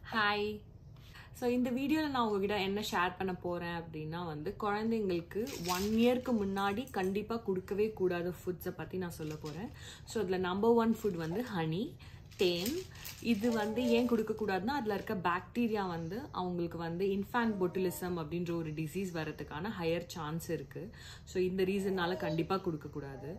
hi so இந்த வீடியோவில் நான் உங்ககிட்ட என்ன ஷேர் பண்ண போகிறேன் அப்படின்னா வந்து குழந்தைங்களுக்கு ஒன் இயர்க்கு முன்னாடி கண்டிப்பாக கொடுக்கவே கூடாத ஃபுட்ஸை பற்றி நான் சொல்ல போகிறேன் ஸோ அதில் நம்பர் ஒன் ஃபுட் வந்து ஹனி தேன் இது வந்து ஏன் கொடுக்கக்கூடாதுன்னா அதில் இருக்க பாக்டீரியா வந்து அவங்களுக்கு வந்து இன்ஃபேண்ட் பொட்டுலிசம் அப்படின்ற ஒரு டிசீஸ் வரதுக்கான ஹையர் சான்ஸ் இருக்குது ஸோ இந்த ரீசன்னால கண்டிப்பாக கொடுக்கக்கூடாது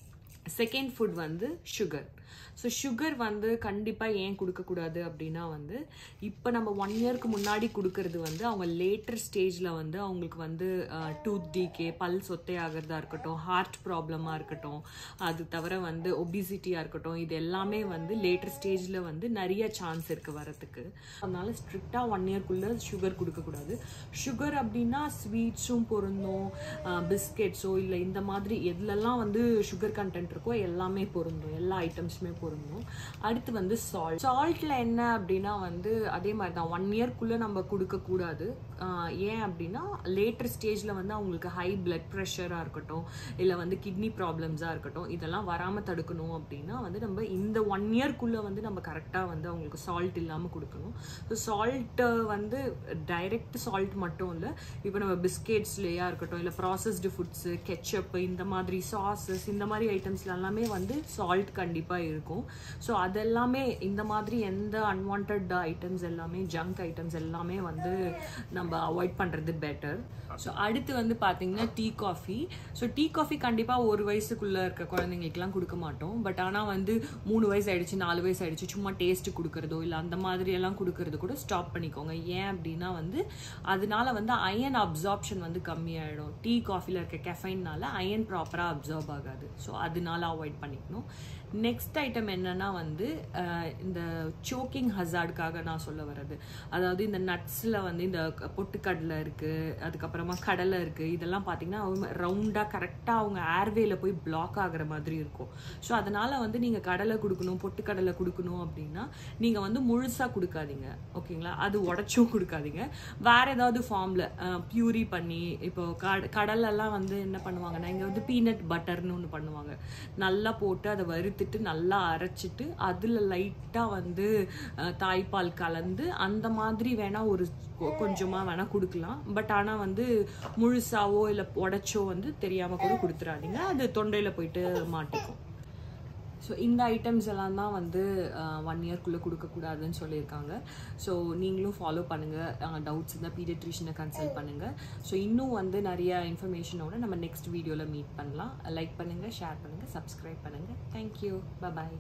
செகண்ட் ஃபுட் வந்து சுகர் ஸோ சுகர் வந்து கண்டிப்பாக ஏன் கொடுக்கக்கூடாது அப்படின்னா வந்து இப்போ நம்ம ஒன் இயர்க்கு முன்னாடி கொடுக்கறது வந்து அவங்க லேட்டர் ஸ்டேஜில் வந்து அவங்களுக்கு வந்து டூத் டீகே பல் சொத்தையாகிறதா இருக்கட்டும் ஹார்ட் ப்ராப்ளமாக இருக்கட்டும் அது தவிர வந்து ஒபிசிட்டியாக இருக்கட்டும் இது எல்லாமே வந்து லேட்டர் ஸ்டேஜில் வந்து நிறைய சான்ஸ் இருக்குது வரத்துக்கு அதனால ஸ்ட்ரிக்டாக ஒன் இயர்க்குள்ளே சுகர் கொடுக்கக்கூடாது சுகர் அப்படின்னா ஸ்வீட்ஸும் பொருந்தும் பிஸ்கெட்ஸோ இல்லை இந்த மாதிரி எதுலெல்லாம் வந்து சுகர் கண்டென்ட் இருக்கோ எல்லாமே பொருந்தும் எல்லா ஐட்டம்ஸுமே பொருந்தும் அடுத்து வந்து சால்ட் சால்ட்ல என்ன அப்படின்னா வந்து அதே மாதிரி தான் ஒன் இயர்க்குள்ளே நம்ம கொடுக்கக்கூடாது ஆஹ் ஏன் அப்படின்னா லேட்டர் ஸ்டேஜில் வந்து அவங்களுக்கு ஹை பிளட் ப்ரெஷராக இருக்கட்டும் இல்லை வந்து கிட்னி ப்ராப்ளம்ஸாக இருக்கட்டும் இதெல்லாம் வராமல் தடுக்கணும் அப்படின்னா வந்து நம்ம இந்த ஒன் இயர்க்குள்ளே வந்து நம்ம கரெக்டாக வந்து அவங்களுக்கு சால்ட் இல்லாமல் கொடுக்கணும் ஸோ சால்ட்டு வந்து டைரக்ட் சால்ட் மட்டும் இல்லை இப்போ நம்ம பிஸ்கெட்ஸ்லேயா இருக்கட்டும் இல்லை ப்ராசஸ்டு ஃபுட்ஸு கெச்சப் இந்த மாதிரி சாஸஸ் இந்த மாதிரி ஐட்டம்ஸ்ல எல்லாமே வந்து சால்ட் கண்டிப்பாக இருக்கும் ஸோ அதெல்லாமே இந்த மாதிரி எந்த அன்வான்ட் ஐட்டம்ஸ் எல்லாமே ஜங்க் ஐட்டம்ஸ் எல்லாமே வந்து நம்ம அவாய்ட் பண்ணுறது பெட்டர் ஸோ அடுத்து வந்து பார்த்தீங்கன்னா tea coffee so tea coffee கண்டிப்பாக ஒரு வயசுக்குள்ளே இருக்க குழந்தைங்களுக்குலாம் கொடுக்க மாட்டோம் பட் ஆனால் வந்து மூணு வயசு ஆயிடுச்சு நாலு வயசு ஆயிடுச்சு சும்மா டேஸ்ட் கொடுக்கறதோ இல்லை அந்த மாதிரி எல்லாம் கொடுக்கறது கூட ஸ்டாப் பண்ணிக்கோங்க ஏன் அப்படின்னா வந்து அதனால வந்து அயன் அப்சார்ப்ஷன் வந்து கம்மியாயிடும் டீ காஃபியில் இருக்க கெஃபைன்னால அயன் ப்ராப்பராக அப்சார்ப் ஆகாது ஸோ அதனால அவாய்ட் பண்ணிக்கணும் நெக்ஸ்ட் ஐட்டம் என்னன்னா வந்து அஹ், இந்த சோக்கிங் ஹசார்டுக்காக நான் சொல்ல வர்றது அதாவது இந்த நட்ஸில் வந்து இந்த க- பொட்டுக்கடலை இருக்குது அதுக்கப்புறமா கடலை இருக்குது இதெல்லாம் பார்த்தீங்கன்னா ரவுண்டாக கரெக்டாக அவங்க ஏர்வேல போய் பிளாக் ஆகுற மாதிரி இருக்கும் ஸோ அதனால வந்து நீங்கள் கடலை கொடுக்கணும் பொட்டுக்கடலை கொடுக்கணும் அப்படின்னா நீங்கள் வந்து முழுசாக கொடுக்காதீங்க ஓகேங்களா அது உடச்சும் கொடுக்காதீங்க வேற ஏதாவது ஃபார்மில் பியூரி பண்ணி இப்போ கட கடலெல்லாம் வந்து என்ன பண்ணுவாங்கன்னா இங்கே வந்து பீனட் பட்டர்னு ஒன்று பண்ணுவாங்க நல்லா போட்டு அதை வறுத்துட்டு நல்லா அரைச்சிட்டு அதில் லைட்டாக வந்து அஹ், தாய்ப்பால் கலந்து அந்த மாதிரி வேணா ஒரு கொ- கொஞ்சமா வேணா கொடுக்கலாம் பட் ஆனால் வந்து முழுசாவோ இல்லை உடைச்சோ வந்து தெரியாமல் கூட கொடுத்துறாதீங்க அது தொண்டையில் போயிட்டு மாட்டிக்கும் ஸோ இந்த ஐட்டம்ஸ் எல்லாம் தான் வந்து ஒன் இயர்க்குள்ளே கொடுக்கக்கூடாதுன்னு சொல்லியிருக்காங்க ஸோ நீங்களும் ஃபாலோ பண்ணுங்கள் டவுட்ஸ் இருந்தால் பீடியட்ரிஷனை கன்சல்ட் பண்ணுங்கள் ஸோ இன்னும் வந்து நிறைய இன்ஃபர்மேஷனோட நம்ம நெக்ஸ்ட் வீடியோவில் மீட் பண்ணலாம் லைக் பண்ணுங்கள் ஷேர் பண்ணுங்கள் சப்ஸ்கிரைப் பண்ணுங்கள் தேங்க்யூ பபாய்